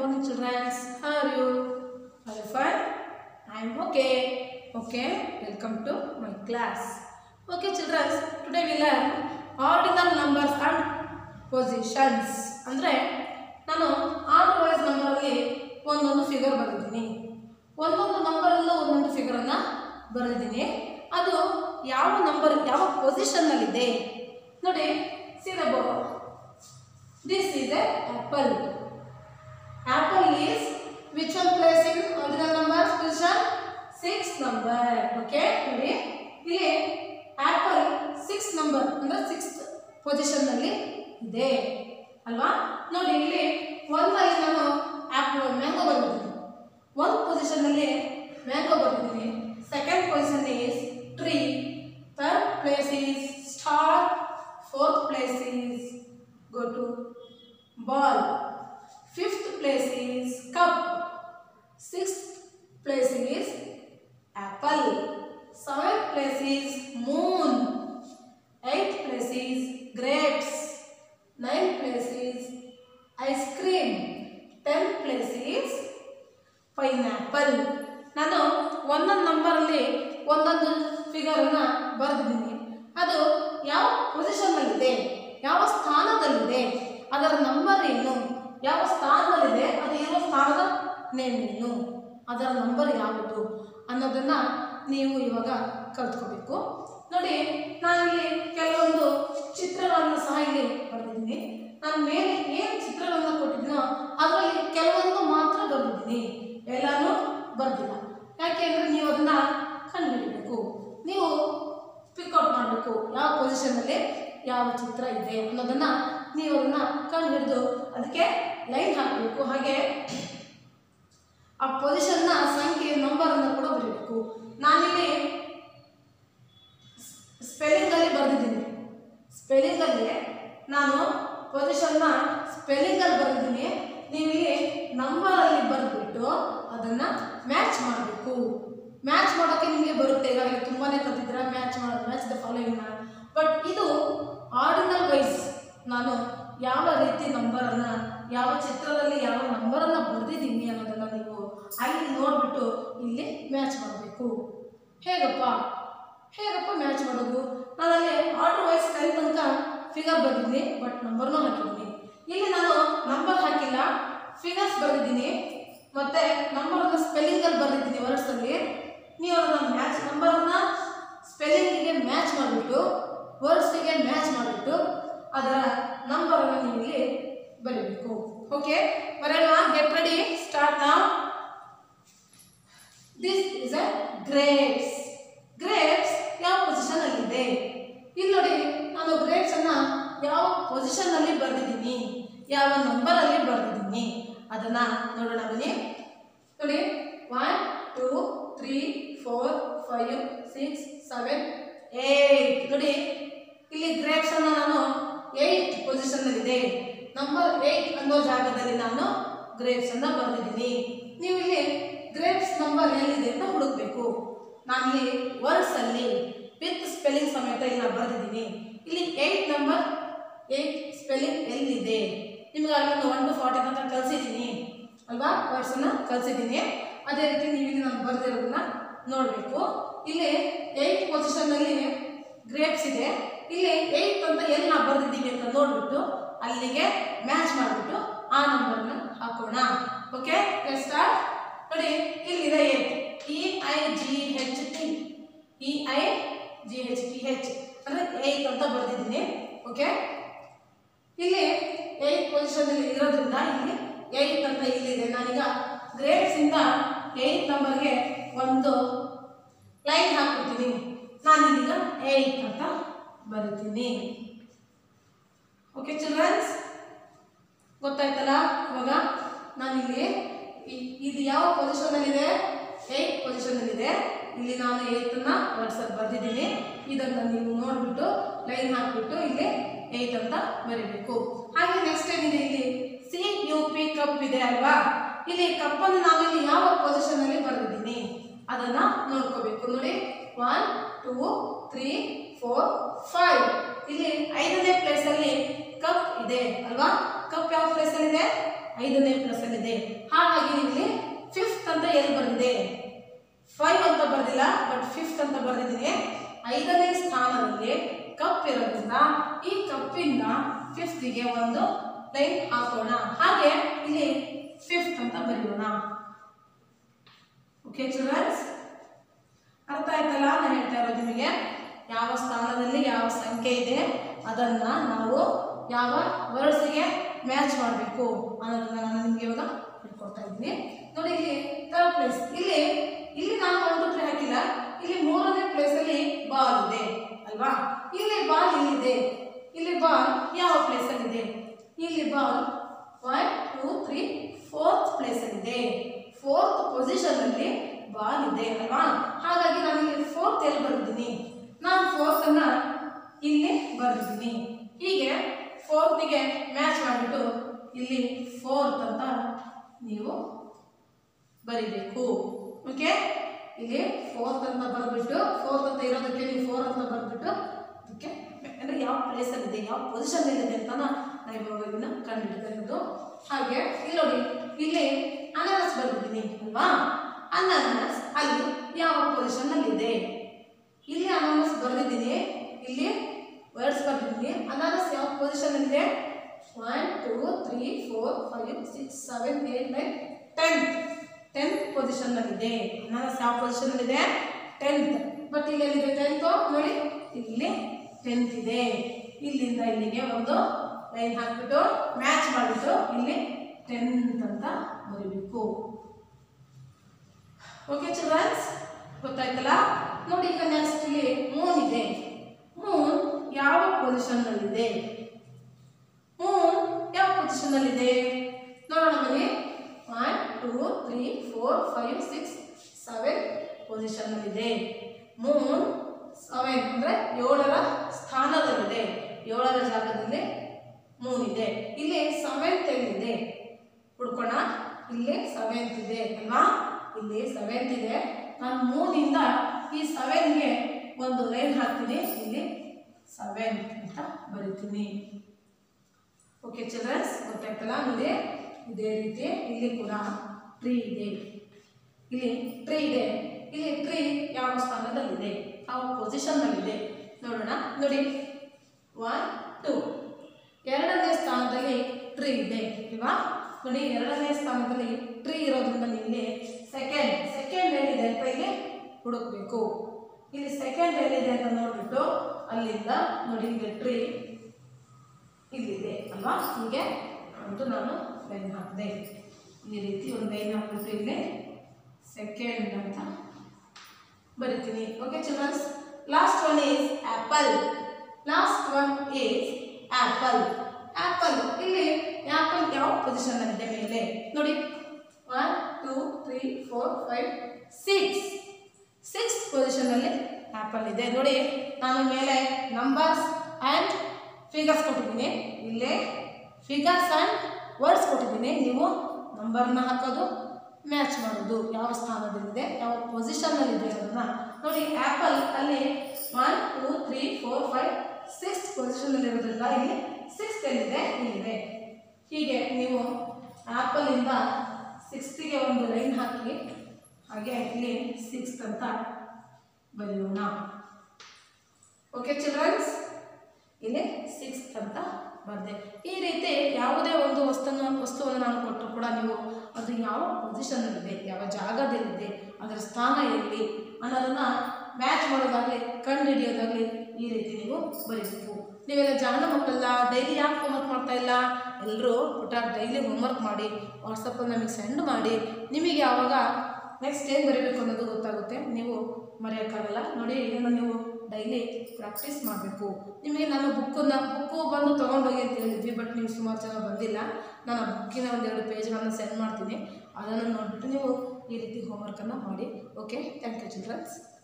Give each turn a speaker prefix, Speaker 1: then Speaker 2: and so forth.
Speaker 1: morning, children. How are you? Are you fine? I am okay. Okay, welcome to my class. Okay, children. Today we learn ordinal numbers and positions. ಅಂದರೆ ನಾನು order wise ನಂಬರಲ್ಲಿ ಒಂದೊಂದು figure ಬರೆದಿದ್ದೀನಿ ಒಂದೊಂದು ನಂಬರಲ್ಲೂ ಒಂದೊಂದು ಫಿಗರನ್ನು ಬರೆದಿದ್ದೀನಿ ಅದು ಯಾವ number ಯಾವ ಪೊಸಿಷನ್ನಲ್ಲಿದೆ ನೋಡಿ ಸೀದಾ this is a apple apple is which one place in ordinal numbers position sixth number okay ನೋಡಿ ಇಲ್ಲಿ ಆಪಲ್ ಸಿಕ್ಸ್ ನಂಬರ್ ಅಂದ್ರೆ ಸಿಕ್ಸ್ತ್ ಪೊಸಿಷನ್ ನಲ್ಲಿ ಇದೆ ಅಲ್ವಾ ನೋಡಿ ಇಲ್ಲಿ ಒಂದಲ್ಲಿ ನಾನು ಆಪಲ್ ಮ್ಯಾಂಗೋ ಬರ್ಬಿಟ್ಟಿದ್ದೀನಿ ಒಂದು ಪೊಸಿಷನ್ ನಲ್ಲಿ ಮ್ಯಾಂಗೋ ಬರ್ಬಿಟ್ಟಿದ್ದೀನಿ second position is tree third place is star fourth place is go to ball. Fifth place is cup. Sixth place is apple. Seventh place is moon. Eighth place is grapes. Ninth place is ice cream. Tenth place is pineapple ನಾನು ಒಂದೊಂದು ನಂಬರಲ್ಲಿ ಒಂದೊಂದು ಫಿಗರನ್ನು ಬರೆದಿದ್ದೀನಿ ಅದು ಯಾವ ಪೊಸಿಷನ್ನಲ್ಲಿದೆ ಯಾವ ಸ್ಥಾನದಲ್ಲಿದೆ ಅದರ number ಏನು ಯಾವ ಸ್ಥಾನದಲ್ಲಿದೆ ಅದು ಇರುವ ಸ್ಥಾನದ ನೇಮ್ ಏನು ಅದರ ನಂಬರ್ ಯಾವುದು ಅನ್ನೋದನ್ನು ನೀವು ಇವಾಗ ಕಲ್ತ್ಕೋಬೇಕು ನೋಡಿ ನಾನಿಲ್ಲಿ ಕೆಲವೊಂದು ಚಿತ್ರಗಳನ್ನು ಸಹ ಇಲ್ಲಿ ಬರೆದಿದ್ದೀನಿ ನಾನು ಮೇಲೆ ಏನು ಚಿತ್ರಗಳನ್ನು ಕೊಟ್ಟಿದ್ದೀನೋ ಅದರಲ್ಲಿ ಕೆಲವೊಂದು ಮಾತ್ರ ಬರೆದಿದ್ದೀನಿ ಎಲ್ಲನೂ ಬರೆದಿಲ್ಲ ಯಾಕೆಂದರೆ ನೀವು ಅದನ್ನು ಕಂಡುಹಿಡಿಬೇಕು ನೀವು ಪಿಕೌಟ್ ಮಾಡಬೇಕು ಯಾವ ಪೊಸಿಷನಲ್ಲಿ ಯಾವ ಚಿತ್ರ ಇದೆ ಅನ್ನೋದನ್ನು ನೀವು ಅದನ್ನು ಕಂಡು ಹಿಡಿದು ಅದಕ್ಕೆ ಲೈನ್ ಹಾಕಬೇಕು ಹಾಗೆ ಆ ಪೊಸಿಷನ್ನ ಸಂಖ್ಯೆ ನಂಬರನ್ನು ಕೂಡ ಬರೀಬೇಕು ನಾನಿಲ್ಲಿ ಸ್ಪೆಲ್ಲಿಂಗಲ್ಲಿ ಬರೆದಿದ್ದೀನಿ ಸ್ಪೆಲ್ಲಿಂಗಲ್ಲಿ ನಾನು ಪೊಸಿಷನ್ನ ಸ್ಪೆಲ್ಲಿಂಗಲ್ಲಿ ಬರೆದಿದ್ದೀನಿ ನೀವಿಲ್ಲಿ ನಂಬರಲ್ಲಿ ಬರೆದ್ಬಿಟ್ಟು ಅದನ್ನು ಮ್ಯಾಚ್ ಮಾಡಬೇಕು ಮ್ಯಾಚ್ ಮಾಡೋಕ್ಕೆ ನಿಮಗೆ ಬರುತ್ತೆ ಈಗಾಗಲೇ ತುಂಬಾ ಕಲ್ತಿದ್ದೀರಾ ಮ್ಯಾಚ್ ಮಾಡೋದು ಮ್ಯಾಚ್ ದ ಫಾಲೋಯಿಂಗ್ ಬಟ್ ಇದು ಆರ್ಡಿನಲ್ ವೈಸ್ ನಾನು ಯಾವ ರೀತಿ ನಂಬರನ್ನು ಯಾವ ಚಿತ್ರದಲ್ಲಿ ಯಾವ ನಂಬರನ್ನು ಬರೆದಿದ್ದೀನಿ ಅನ್ನೋದನ್ನು ನೀವು ಅಲ್ಲಿ ನೋಡಿಬಿಟ್ಟು ಇಲ್ಲಿ ಮ್ಯಾಚ್ ಮಾಡಬೇಕು ಹೇಗಪ್ಪ ಹೇಗಪ್ಪ ಮ್ಯಾಚ್ ಮಾಡೋದು ನಾನಲ್ಲಿ ಆರ್ಡರ್ ವೈಸ್ ಟೆನ್ ತನಕ ಫಿಗರ್ ಬರೆದಿದ್ದೀನಿ ಬಟ್ ನಂಬರ್ನೂ ಹಾಕಿದ್ದೀನಿ ಇಲ್ಲಿ ನಾನು ನಂಬರ್ ಹಾಕಿಲ್ಲ ಫಿಗರ್ಸ್ ಬರೆದಿದ್ದೀನಿ ಮತ್ತು ನಂಬರನ್ನು ಸ್ಪೆಲ್ಲಿಂಗಲ್ಲಿ ಬರೆದಿದ್ದೀನಿ ವರ್ಡ್ಸಲ್ಲಿ ನೀವು ಅದನ್ನು ಮ್ಯಾಚ್ ನಂಬರನ್ನು ಸ್ಪೆಲ್ಲಿಂಗಿಗೆ ಮ್ಯಾಚ್ ಮಾಡಿಬಿಟ್ಟು ವರ್ಡ್ಸಿಗೆ ಮ್ಯಾಚ್ ಮಾಡಿಬಿಟ್ಟು ಅದರ ನಂಬರನ್ನು ನೀವು ಇಲ್ಲಿ ಬರೀಬೇಕು ಓಕೆ ಬರೋಣ ಗೆಟ್ ರೆಡಿ ಸ್ಟಾರ್ಟ್ ನಾವು this is a grapes grapes ಯಾವ ಪೊಸಿಷನ್ ಅಲ್ಲಿದೆ ಇಲ್ಲಿ ನೋಡಿ ನಾನು ಗ್ರೇಪ್ಸ್ ಅನ್ನ ಯಾವ ಪೊಸಿಷನ್ ಅಲ್ಲಿ ಬರೆದಿದ್ದೀನಿ ಯಾವ ನಂಬರ್ ಅಲ್ಲಿ ಬರೆದಿದ್ದೀನಿ ಅದನ್ನ ನೋಡೋಣ ಬನ್ನಿ ನೋಡಿ one two three four five six seven eight ನೋಡಿ ಇಲ್ಲಿ ಗ್ರೇಪ್ಸ್ ಅನ್ನ ನಾನು ಏಯ್ಟ್ ಪೊಸಿಷನ್ ಇದೆ ನಂಬರ್ ಏಯ್ಟ್ ಅನ್ನೋ ಜಾಗದಲ್ಲಿ ನಾನು ಗ್ರೇಪ್ಸ್ ಅನ್ನ ಬರೆದಿದ್ದೀನಿ ನೀವು ಇಲ್ಲಿ ಗ್ರೇಪ್ಸ್ ನಂಬರ್ ಎಲ್ಲಿದೆ ಅಂತ ಹುಡುಕ್ಬೇಕು ನಾನಿಲ್ಲಿ ವರ್ಡ್ಸ್ ಅಲ್ಲಿ ವಿತ್ ಸ್ಪೆಲ್ಲಿಂಗ್ ಸಮೇತ ಇಲ್ಲಿ ಬರೆದಿದ್ದೀನಿ ಇಲ್ಲಿ ಏಯ್ಟ್ ನಂಬರ್ ಏಯ್ಟ್ ಸ್ಪೆಲ್ಲಿಂಗ್ ಎಲ್ಲಿದೆ ನಿಮ್ಗೆ ಅಲ್ಲಿ ಒನ್ ಟು ಫಾರ್ಟಿ ತನಕ ಕಲಿಸಿದ್ದೀನಿ ಅಲ್ವಾ ವರ್ಡ್ಸನ್ನು ಕಲಿಸಿದ್ದೀನಿ ಅದೇ ರೀತಿ ನೀವು ಇಲ್ಲಿ ನಾನು ಬರೆದಿರೋದನ್ನ ನೋಡಬೇಕು ಇಲ್ಲಿ ಏಯ್ಟ್ ಪೊಸಿಷನ್ನಲ್ಲಿ ಗ್ರೇಪ್ಸ್ ಇದೆ ಇಲ್ಲಿ ಏಯ್ಟ್ ಅಂತ ಎಲ್ಲಿ ನಾವು ಬರೆದಿದ್ದೀವಿ ಅಂತ ನೋಡ್ಬಿಟ್ಟು ಅಲ್ಲಿಗೆ ಮ್ಯಾಚ್ ಮಾಡಿಬಿಟ್ಟು ಆ ನಂಬರ್ನ ಹಾಕೋಣ ಓಕೆ ಸ್ಟಾರ್ಟ್ ನೋಡಿ ಇಲ್ಲಿದೆ eight E I G H T E I G H T H ಅಂದರೆ ಏಯ್ಟ್ ಅಂತ ಬರೆದಿದ್ದೀನಿ ಓಕೆ ಇಲ್ಲಿ ಏಯ್ಟ್ ಪೊಸಿಷನಲ್ಲಿ ಇರೋದ್ರಿಂದ ಇಲ್ಲಿ ಏಯ್ಟ್ ಅಂತ ಇಲ್ಲಿದೆ ನಾನೀಗ ಗ್ರೇಡ್ಸಿಂದ ಏಯ್ಟ್ ನಂಬರ್ಗೆ ಒಂದು ಲೈನ್ ಹಾಕ್ಬಿಡ್ತೀನಿ ನಾನಿದೀಗ ಏಯ್ಟ್ ಅಂತ ಬರಿತೀನಿ ಓಕೆ ಚಿಲ್ಡ್ರನ್ಸ್ ಗೊತ್ತಾಯ್ತಲ್ಲ ಇವಾಗ ನಾನಿಲ್ಲಿ ಇ- ಇದು ಯಾವ ಪೊಸಿಷನಲ್ಲಿದೆ ಏಯ್ಟ್ ಪೊಸಿಷನಲ್ಲಿದೆ ಇಲ್ಲಿ ನಾನು ಏಯ್ಟನ್ನ ವರ್ಡ್ಸಲ್ಲಿ ಬರೆದಿದ್ದೀನಿ ಇದನ್ನು ನೀವು ನೋಡಿಬಿಟ್ಟು ಲೈನ್ ಹಾಕಿಬಿಟ್ಟು ಇಲ್ಲಿ ಏಯ್ಟ್ ಅಂತ ಬರೀಬೇಕು ಹಾಗೆ ನೆಕ್ಸ್ಟ್ ಏನಿದೆ ಇಲ್ಲಿ ಸಿ ಯು ಪಿ ಕಪ್ ಇದೆ ಅಲ್ವಾ ಇಲ್ಲಿ ಕಪ್ಪನ್ನು ನಾನು ಇಲ್ಲಿ ಯಾವ ಪೊಸಿಷನಲ್ಲಿ ಬರೆದಿದ್ದೀನಿ ಅದನ್ನು ನೋಡ್ಕೋಬೇಕು ನೋಡಿ one two three four five ಇಲ್ಲಿ ಐದನೇ ಪ್ಲೇಸಲ್ಲಿ ಕಪ್ ಇದೆ ಅಲ್ವಾ ಕಪ್ ಯಾವ ಪ್ಲೇಸಲ್ಲಿದೆ ಐದನೇ ಪ್ಲೇಸಲ್ಲಿದೆ ಹಾಗಾಗಿ ಇಲ್ಲಿ ಫಿಫ್ತ್ ಅಂತ ಎಲ್ಲಿ ಬಂದಿದೆ ಫೈವ್ ಅಂತ ಬರೆದಿಲ್ಲ ಬಟ್ ಫಿಫ್ತ್ ಅಂತ ಬರೆದಿದ್ದೀನಿ ಐದನೇ ಸ್ಥಾನದಲ್ಲಿ ಕಪ್ ಇರೋದ್ರಿಂದ ಈ ಕಪ್ಪಿಂದ ಫಿಫ್ತಿಗೆ ಒಂದು ಲೈನ್ ಹಾಕೋಣ ಹಾಗೆ ಇಲ್ಲಿ ಫಿಫ್ತ್ ಅಂತ ಬರೆಯೋಣ ಓಕೆ ಚಿಲ್ಡ್ರನ್ಸ್ ಅರ್ಥ ಆಯ್ತಲ್ಲ ನಾನು ಹೇಳ್ತಾ ಇರೋದು ನಿಮಗೆ ಯಾವ ಸ್ಥಾನದಲ್ಲಿ ಯಾವ ಸಂಖ್ಯೆ ಇದೆ ಅದನ್ನ ನಾವು ಯಾವ ವರ್ಡ್ಸ್ಗೆ ಮ್ಯಾಚ್ ಮಾಡಬೇಕು ಅನ್ನೋದನ್ನ ನಾನು ನಿಮಗೆ ಇವಾಗ ಹೇಳ್ಕೊಡ್ತಾ ಇದ್ದೀನಿ ನೋಡಿ ಇಲ್ಲಿ ಥರ್ಡ್ ಪ್ಲೇಸ್ ಇಲ್ಲಿ ಇಲ್ಲಿ ನಾನು ಒನ್ ಟು ತ್ರೀ ಹಾಕಿಲ್ಲ ಇಲ್ಲಿ ಮೂರನೇ ಪ್ಲೇಸಲ್ಲಿ ಬಾಲ್ ಇದೆ ಅಲ್ವಾ ಇಲ್ಲಿ ಬಾಲ್ ಇಲ್ಲಿದೆ ಇಲ್ಲಿ ಬಾಲ್ ಯಾವ ಪ್ಲೇಸಲ್ಲಿದೆ ಇಲ್ಲಿ ball one two three fourth ಪ್ಲೇಸಲ್ಲಿದೆ ಫೋರ್ತ್ ಪೊಸಿಷನಲ್ಲಿ ಬಾಲ್ ಇದೆ ಅಲ್ವಾ ಹಾಗಾಗಿ ನಾನು ಇಲ್ಲಿ ಫೋರ್ತ್ ಎಲ್ಲಿ ಬರ್ದಿದ್ದೀನಿ ನಾನು ಫೋರ್ತ್ ಅನ್ನ ಇಲ್ಲಿ ಬರ್ದಿದ್ದೀನಿ ಹೀಗೆ ಫೋರ್ತಿಗೆ ಮ್ಯಾಚ್ ಮಾಡಿಬಿಟ್ಟು ಇಲ್ಲಿ ಫೋರ್ತ್ ಅಂತ ನೀವು ಬರಿಬೇಕು ಓಕೆ ಇಲ್ಲಿ ಫೋರ್ತ್ ಅಂತ ಬರೆದ್ಬಿಟ್ಟು ಫೋರ್ತ್ ಅಂತ ಇರೋದಕ್ಕೆ ನೀವು ಫೋರ್ ಅಂತ ಬರೆದ್ಬಿಟ್ಟು ಅದಕ್ಕೆ ಅಂದರೆ ಯಾವ ಪ್ಲೇಸಲ್ಲಿದೆ ಯಾವ ಪೊಸಿಷನ್ನಲ್ಲಿದೆ ಅಂತ ನಾವು ಇವಾಗ ಇದನ್ನ ಕಂಡುಹಿಡಿತಾ ಇರೋದು ಹಾಗೆ ಇಲ್ಲಿ ನೋಡಿ ಇಲ್ಲಿ ಅನಾನಸ್ ಬರ್ದಿದ್ದೀನಿ ಅಲ್ವಾ ಅನಾನಸ್ ಅಲ್ಲಿ ಯಾವ ಪೊಸಿಷನ್ನಲ್ಲಿದೆ ಇಲ್ಲಿ ಅನಾನಸ್ ಬರೆದಿದ್ದೀನಿ ಇಲ್ಲಿ ವರ್ಡ್ಸ್ ಬರ್ದಿದ್ದೀನಿ ಅನಾನಸ್ ಯಾವ ಪೊಸಿಷನ್ನಲ್ಲಿದೆ one two three four five six seven eight nine tenth tenth ಪೊಸಿಷನ್ನಲ್ಲಿದೆ ಅನಾನಸ್ ಯಾವ ಪೊಸಿಷನ್ನಲ್ಲಿದೆ ಟೆಂತ್ ಬಟ್ ಇಲ್ಲಿ ಎಲ್ಲಿದೆ ಟೆಂತು ನೋಡಿ ಇಲ್ಲಿ ಟೆಂತ್ ಇದೆ ಇಲ್ಲಿಂದ ಇಲ್ಲಿಗೆ ಒಂದು ಲೈನ್ ಹಾಕ್ಬಿಟ್ಟು ಮ್ಯಾಚ್ ಮಾಡಿಬಿಟ್ಟು ಇಲ್ಲಿ ಟೆಂತ್ ಅಂತ ಬರೀಬೇಕು ಓಕೆ ಚಿಲ್ಡ್ರನ್ಸ್ ಗೊತ್ತಾಯ್ತಲ್ಲ ನೋಡಿ ಈಗ ನೆಕ್ಸ್ಟ್ ಇಲ್ಲಿ ಮೂನ್ ಇದೆ ಮೂನ್ ಯಾವ ಪೊಸಿಷನ್ನಲ್ಲಿದೆ ಮೂನ್ ಯಾವ ಪೊಸಿಷನ್ನಲ್ಲಿದೆ ನೋಡೋಣ ಬನ್ನಿ one two three four five six seven ಪೊಸಿಷನ್ನಲ್ಲಿದೆ ಮೂನ್ ಸೆವೆನ್ ಅಂದರೆ ಏಳರ ಸ್ಥಾನದಲ್ಲಿದೆ ಏಳರ ಜಾಗದಲ್ಲಿ ಮೂನ್ ಇದೆ ಇಲ್ಲಿ ಸೆವೆಂತ್ ಎಲ್ಲಿದೆ ಹುಡ್ಕೋಣ ಇಲ್ಲಿ ಸೆವೆಂತ್ ಇದೆ ಅಲ್ವಾ ಇಲ್ಲಿ ಸೆವೆಂತ್ ಇದೆ ನಾನು ಮೂನಿಂದ ಈ ಸೆವೆನ್ಗೆ ಒಂದು ಲೈನ್ ಹಾಕ್ತೀನಿ ಇಲ್ಲಿ ಸೆವೆಂತ್ ಅಂತ ಬರಿತೀನಿ ಓಕೆ ಚಿಲ್ಡ್ರನ್ಸ್ ಗೊತ್ತಾಯ್ತಲ್ಲ ನೋಡಿ ಇದೇ ರೀತಿ ಇಲ್ಲಿ ಕೂಡ ಟ್ರೀ ಇದೆ ಇಲ್ಲಿ ಟ್ರೀ ಇದೆ ಇಲ್ಲಿ ಟ್ರೀ ಯಾವ ಸ್ಥಾನದಲ್ಲಿದೆ ಯಾವ ಪೊಸಿಷನ್ನಲ್ಲಿದೆ ನೋಡೋಣ ನೋಡಿ ಒನ್ ಟೂ ಎರಡನೇ ಸ್ಥಾನದಲ್ಲಿ ಟ್ರೀ ಇದೆ ಇಲ್ವಾ ನೋಡಿ ಎರಡನೇ ಸ್ಥಾನದಲ್ಲಿ ಟ್ರೀ ಇರೋದ್ರಿಂದ ಇಲ್ಲಿ ಸೆಕೆಂಡ್ ಸೆಕೆಂಡ್ ಏನಿದೆ ಅಂತ ಇಲ್ಲಿ ಹುಡುಕ್ಬೇಕು ಇಲ್ಲಿ ಸೆಕೆಂಡ್ ಏನಿದೆ ಅಂತ ನೋಡ್ಬಿಟ್ಟು ಅಲ್ಲಿಂದ ನೋಡಿ ಇಲ್ಲಿ ಟ್ರೀ ಇಲ್ಲಿದೆ ಅಲ್ವಾ ಹೀಗೆ ಅಂತ ನಾನು ಲೈನ್ ಹಾಕಿದೆ ಈ ರೀತಿ ಒಂದು ಲೈನ್ ಹಾಕ್ಬಿಟ್ಟು ಇಲ್ಲಿ ಸೆಕೆಂಡ್ ಅಂತ ಬರಿತೀನಿ okay childrens last one is apple last one is apple apple ಇಲ್ಲಿ ಆ್ಯಪಲ್ ಯಾವ ಪೊಸಿಷನ್ನಲ್ಲಿದೆ ಮೇಲೆ ನೋಡಿ one two three four five six six ಪೊಸಿಷನ್ನಲ್ಲಿ ಆ್ಯಪಲ್ ಇದೆ ನೋಡಿ ನಾನು ಮೇಲೆ ನಂಬರ್ಸ್ ಆ್ಯಂಡ್ ಫಿಗರ್ಸ್ ಕೊಟ್ಟಿದ್ದೀನಿ ಇಲ್ಲಿ ಫಿಗರ್ಸ್ ಆ್ಯಂಡ್ ವರ್ಡ್ಸ್ ಕೊಟ್ಟಿದ್ದೀನಿ ನೀವು ನಂಬರ್ನ ಹಾಕೋದು ಮ್ಯಾಚ್ ಮಾಡೋದು ಯಾವ ಸ್ಥಾನದಲ್ಲಿದೆ ಯಾವ ಪೊಸಿಷನ್ನಲ್ಲಿದೆ ಅನ್ನೋದನ್ನ ನೋಡಿ ಆ್ಯಪಲ್ ಅಲ್ಲಿ one two three four five six ಪೊಸಿಷನ್ನಲ್ಲಿರೋದ್ರಿಂದ ಇಲ್ಲಿ ಸಿಕ್ಸ್ ಎಲ್ಲಿದೆ ಇಲ್ಲಿದೆ ಹೀಗೆ ನೀವು ಆ್ಯಪಲಿಂದ ಸಿಕ್ಸ್ತಿಗೆ ಒಂದು ಲೈನ್ ಹಾಕಿ ಹಾಗೆ ಇಲ್ಲಿ ಸಿಕ್ಸ್ತ್ ಅಂತ ಬರೆಯೋಣ ಓಕೆ ಚಿಲ್ಡ್ರನ್ಸ್ ಇಲ್ಲಿ ಸಿಕ್ಸ್ತ್ ಅಂತ ಬರೆದೆ ಈ ರೀತಿ ಯಾವುದೇ ಒಂದು ವಸ್ತುನ ವಸ್ತುವನ್ನು ನಾನು ಕೊಟ್ಟರು ಕೂಡ ನೀವು ಅದು ಯಾವ ಪೊಸಿಷನ್ನಲ್ಲಿದೆ ಯಾವ ಜಾಗದಲ್ಲಿದೆ ಅದರ ಸ್ಥಾನ ಎಲ್ಲಿ ಅನ್ನೋದನ್ನು ಮ್ಯಾಚ್ ಮಾಡೋದಾಗಲಿ ಕಂಡು ಹಿಡಿಯೋದಾಗಲಿ ಈ ರೀತಿ ನೀವು ಬರೀಬೇಕು ನೀವೆಲ್ಲ ಜಾಣ ಮಕ್ಕಳೆಲ್ಲ ಡೈಲಿ ಯಾಕೆ ಹೋಮ್ವರ್ಕ್ ಮಾಡ್ತಾ ಇಲ್ಲ ಎಲ್ಲರೂ ಪುಟ ಡೈಲಿ ಹೋಮ್ವರ್ಕ್ ಮಾಡಿ ವಾಟ್ಸಪ್ಪಲ್ಲಿ ನಮಗೆ ಸೆಂಡ್ ಮಾಡಿ ನಿಮಗೆ ಯಾವಾಗ ನೆಕ್ಸ್ಟ್ ಏನು ಬರೀಬೇಕು ಅನ್ನೋದು ಗೊತ್ತಾಗುತ್ತೆ ನೀವು ಮರೆಯೋಕ್ಕಾಗಲ್ಲ ನೋಡಿ ಇದನ್ನು ನೀವು ಡೈಲಿ ಪ್ರಾಕ್ಟೀಸ್ ಮಾಡಬೇಕು ನಿಮಗೆ ನಾನು ಬುಕ್ಕನ್ನ ಬುಕ್ಕು ಬಂದು ತೊಗೊಂಡೋಗಿ ಅಂತ ಹೇಳಿದ್ವಿ ಬಟ್ ನೀವು ಸುಮಾರು ಜನ ಬಂದಿಲ್ಲ ನಾನು ಆ ಬುಕ್ಕಿನ ಒಂದೆರಡು ಪೇಜ್ಗಳನ್ನು ಸೆಂಡ್ ಮಾಡ್ತೀನಿ ಅದನ್ನು ನೋಡಿಬಿಟ್ಟು ನೀವು ಈ ರೀತಿ ಹೋಮ್ವರ್ಕನ್ನು ಮಾಡಿ ಓಕೆ ಥ್ಯಾಂಕ್ ಯು ಚಿಲ್ಡ್ರನ್ಸ್